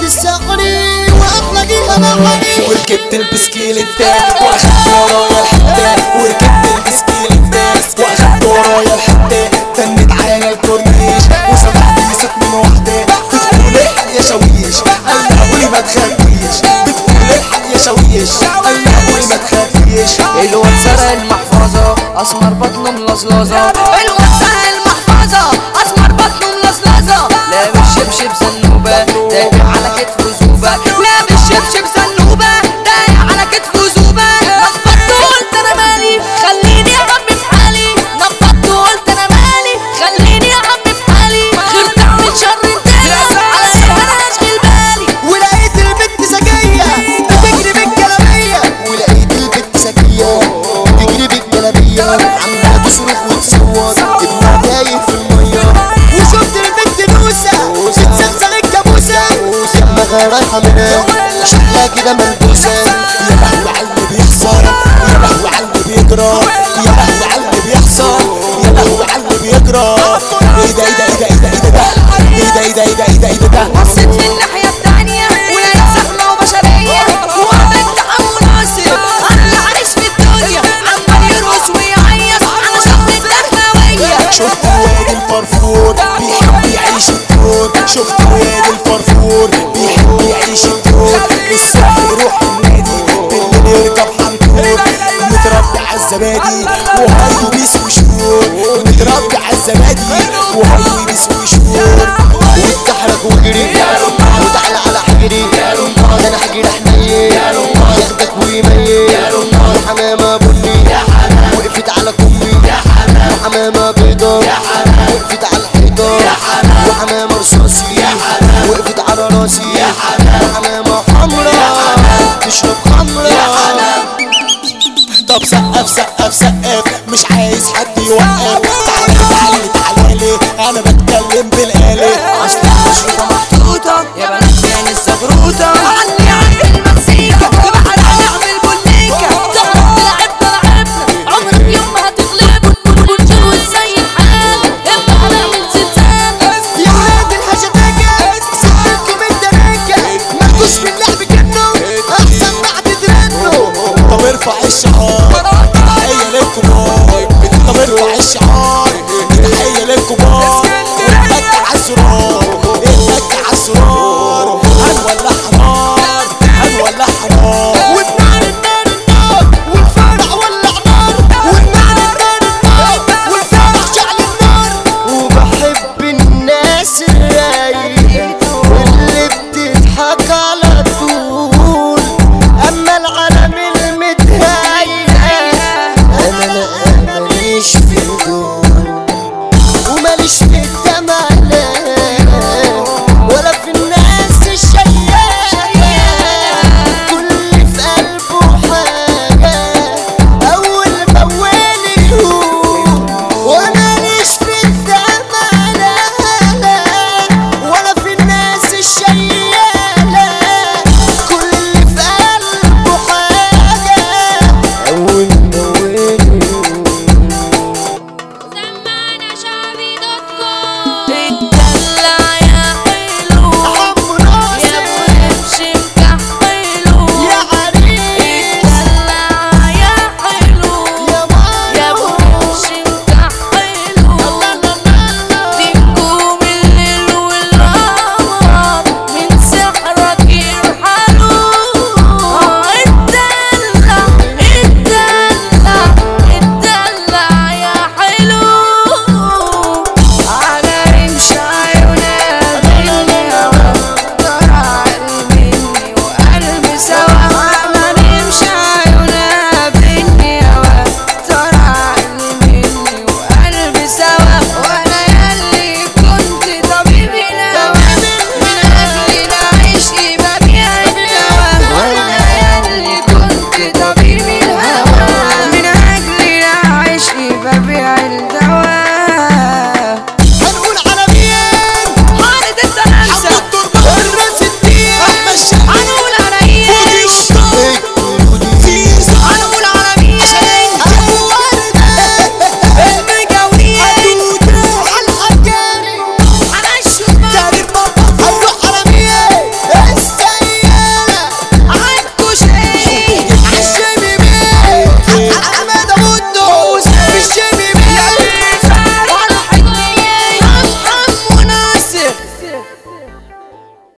وسعني واحلى جيها معاني وركبت البسكيلتات واخدت ورايا الحتات وركبت البسكيلتات واخدت ورايا الحتات تنت على الكورنيش وسمعت صوت من وحدة بتقول الحق يا شويش انا قولي ما تخافيش بتقول الحق يا شويش انا قولي ما تخافيش الواد سرق المحفظة أسمر بطنه ملظلظة الواد سرق المحفظة أسمر بطنه ملظلظة لابس شبشب زنوبة دايق على كتفه زوبة لابس شبشب زنوبة دايق على كتفه زوبة نفضت قلت أنا مالي خليني يا عم في حالي نفضت قلت أنا مالي خليني يا عم في حالي غير تعمل شر انتاس علشان أنا أشغل بالي ولقيت البنت ذكية بتجري بالجلابية ولقيت البنت ذكية بتجري بالجلابية عمالة تصرخ وتصوت ابنها تايه في المية وشفت البنت نوسة بتزغزغ الجاموسة دماغها رايحة منها شكلها كده ملبوسة يا لهوي على اللي بيحصل يا لهوي على اللي بيجرى يا لهوي على اللي بيحصل يا لهوي على اللي بيجرى ايه ده ايه ده ايه ده ايه ده ايه ده ايه ده ايه ده ايه ده ايه ده ايه ده بصيت في الناحية التانية ولقيت زحمة وبشرية وقابلت عمو ناصر أحلى عريس في الدنيا عمال يرقص ويعيط على شط الدخلاوية شفت الواد الفرفور بيحب يعيش الدور شفت الواد الفرفور بيحب يعيش الدور الصبح يروح النادي بالليل يركب حنطور متربي على الزبادي وهاي بيسوي شهور متربي على الزبادي وهاي بيسوي شهور واتحرك وجري وتعالى على حجري ده انا حجري حنين ياخدك ويميل وحمامة بني وقفت على كمي وحمامة بيضة وقفت على الحيطة وحمامة رصاصي وقفت على راسي وحمامة حمرا تشرب خمرة طب سقف سقف سقف مش عايز حد يوقف تعالى تعالى تعالى لي انا بتكلم بالآلة أصل التشريطة محطوطة يا بنات يعني الزغروطة علي عند المزيكا تبقى نعمل بوليكا تقعد تلعبنا لعبنا عمرك يوم ما هتغلبوا ونشوف ازاي الحال ابقى هنعمل زلزال يا ولاد الحشتاكة سبتكم الدراكة مالكوش في اللعب كنو احسن بعد ترنوا طب ارفع الشباب